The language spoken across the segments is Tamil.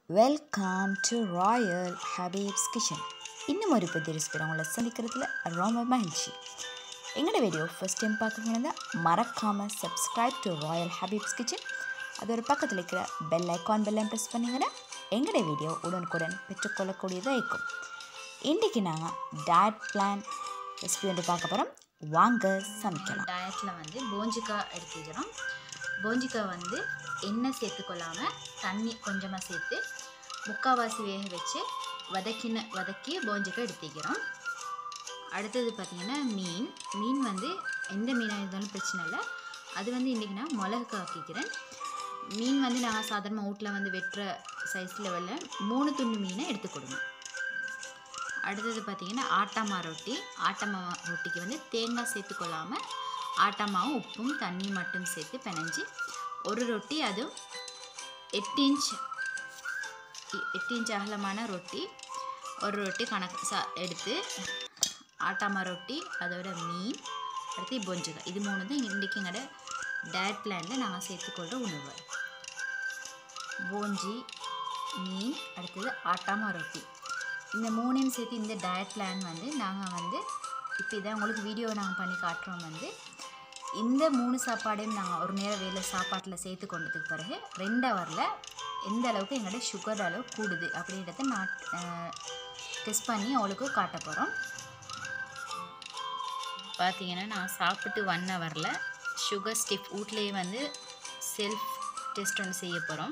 welcome to Royal Habib's Kitchen இன்னும் ஒரு புதிய ரெசிபி உங்களை சந்திக்கிறதுல ரொம்ப மகிழ்ச்சி எங்களோட வீடியோ ஃபஸ்ட் டைம் பார்க்குறீங்கன்னா மறக்காமல் subscribe to Royal Habib's Kitchen அதோட பக்கத்தில் இருக்கிற பெல் ஐக்கான் பெல்லையும் ப்ரெஸ் பண்ணிங்கன்னா எங்களோட வீடியோ உடனுக்குடன் பெற்றுக்கொள்ளக்கூடியதாக இருக்கும் இன்றைக்கி நாங்கள் டயட் பிளான் ரெசிபி வந்து பார்க்க போகிறோம் வாங்க சமைக்கலாம் டயட்டில் வந்து போஞ்சிக்காய் எடுத்துக்கிறோம் போஞ்சிக்காய் வந்து எண்ணெய் சேர்த்துக்கொள்ளாமல் தண்ணி கொஞ்சமாக சேர்த்து முக்கால்வாசி வேக வச்சு வதக்கின வதக்கி போஞ்சிக்காய் எடுத்துக்கிறோம் அடுத்தது பார்த்திங்கன்னா மீன் மீன் வந்து எந்த மீனாக இருந்தாலும் பிரச்சனை இல்லை அது வந்து இன்றைக்கி நான் மிளகுக்கு ஆக்கிக்கிறேன் மீன் வந்து நான் சாதாரண வீட்டில் வந்து வெட்டுற சைஸ் லெவலில் மூணு துண்டு மீனை எடுத்து கொடுங்க அடுத்தது பார்த்திங்கன்னா ஆட்டாமா ரொட்டி ஆட்டாமா ரொட்டிக்கு வந்து தேங்காய் சேர்த்துக்கொள்ளாமல் ஆட்டாமாவும் உப்பும் தண்ணி மட்டும் சேர்த்து பிணைஞ்சி ஒரு ரொட்டி அதுவும் எட்டு இன்ச் எ- எட்டு இன்ச் அகலமான ரொட்டி ஒரு ரொட்டி கணக்கு சா எடுத்து ஆட்டாமா ரொட்டி அதோட மீன் அடுத்து பொஞ்சுக்காய் இது மூணு தான் இன்றைக்கி எங்களோட டயட் பிளானில் நாங்கள் சேர்த்துக்கொள்கிற உணவு போஞ்சி மீன் அடுத்தது ஆட்டாமா ரொட்டி இந்த மூணையும் சேர்த்து இந்த டயட் பிளான் வந்து நாங்கள் வந்து இப்போ இதான் உங்களுக்கு வீடியோ நாங்கள் பண்ணி காட்டுறோம் வந்து இந்த மூணு சாப்பாடையும் நாங்கள் ஒரு நேரம் வேலை சாப்பாட்டில் சேர்த்து கொண்டதுக்கு பிறகு ரெண்டு ஹவரில் எந்த அளவுக்கு எங்களோட சுகர் அளவு கூடுது அப்படின்றத நான் டெஸ்ட் பண்ணி அவளுக்கு காட்ட போகிறோம் பார்த்தீங்கன்னா நான் சாப்பிட்டு ஒன் ஹவரில் சுகர் ஸ்டிப் வீட்லேயே வந்து செல்ஃப் டெஸ்ட் ஒன்று செய்ய போகிறோம்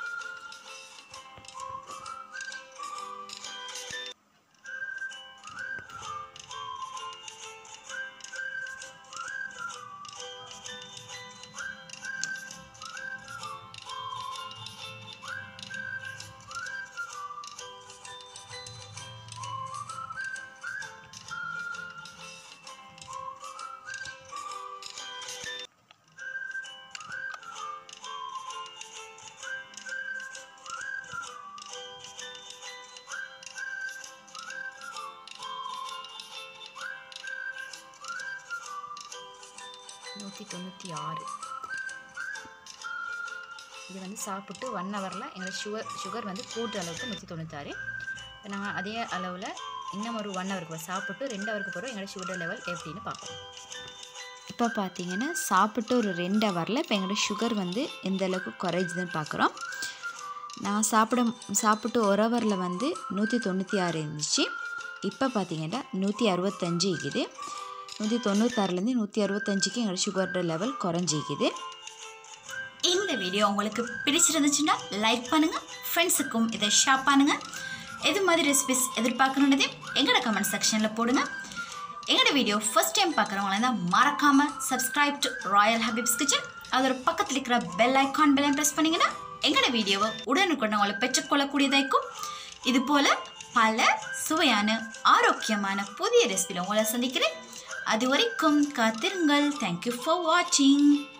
நூற்றி தொண்ணூற்றி ஆறு இது வந்து சாப்பிட்டு ஒன் ஹவரில் எங்களோட சுகர் சுகர் வந்து கூட்டுற அளவுக்கு நூற்றி தொண்ணூத்தாறு இப்போ நாங்கள் அதே அளவில் இன்னும் ஒரு ஒன் ஹவருக்கு சாப்பிட்டு ரெண்டு ஹவருக்கு போகிறோம் எங்களோட சுகர் லெவல் எப்படின்னு பார்ப்போம் இப்போ பார்த்தீங்கன்னா சாப்பிட்டு ஒரு ரெண்டு ஹவரில் இப்போ எங்களோட சுகர் வந்து எந்த அளவுக்கு குறையுதுன்னு பார்க்குறோம் நான் சாப்பிட சாப்பிட்டு ஒரு ஹவரில் வந்து நூற்றி தொண்ணூற்றி ஆறு இருந்துச்சு இப்போ பார்த்தீங்கன்னா நூற்றி அறுபத்தஞ்சு இருக்குது நூற்றி தொண்ணூத்தாறுலேருந்து நூற்றி அறுபத்தஞ்சுக்கு எங்களோட சுகரோட லெவல் குறைஞ்சிக்குது இந்த வீடியோ உங்களுக்கு பிடிச்சிருந்துச்சுன்னா லைக் பண்ணுங்கள் ஃப்ரெண்ட்ஸுக்கும் இதை ஷேர் பண்ணுங்கள் எது மாதிரி ரெசிபிஸ் எதிர்பார்க்கணுன்றதே எங்களோட கமெண்ட் செக்ஷனில் போடுங்க எங்களோட வீடியோ ஃபர்ஸ்ட் டைம் பார்க்குறவங்களா இருந்தால் மறக்காமல் subscribe to Royal Habib's Kitchen அதோட பக்கத்தில் இருக்கிற பெல் ஐக்கான் பெல்லையும் ப்ரெஸ் பண்ணிங்கன்னா எங்களோட வீடியோவை உடனுக்குடன் உங்களை பெற்றுக்கொள்ளக்கூடியதாக இருக்கும் இது போல் பல சுவையான ஆரோக்கியமான புதிய ரெசிபியில் உங்களை சந்திக்கிறேன் அது வரைக்கும் காத்திருங்கள் தேங்க்யூ ஃபார் வாட்சிங்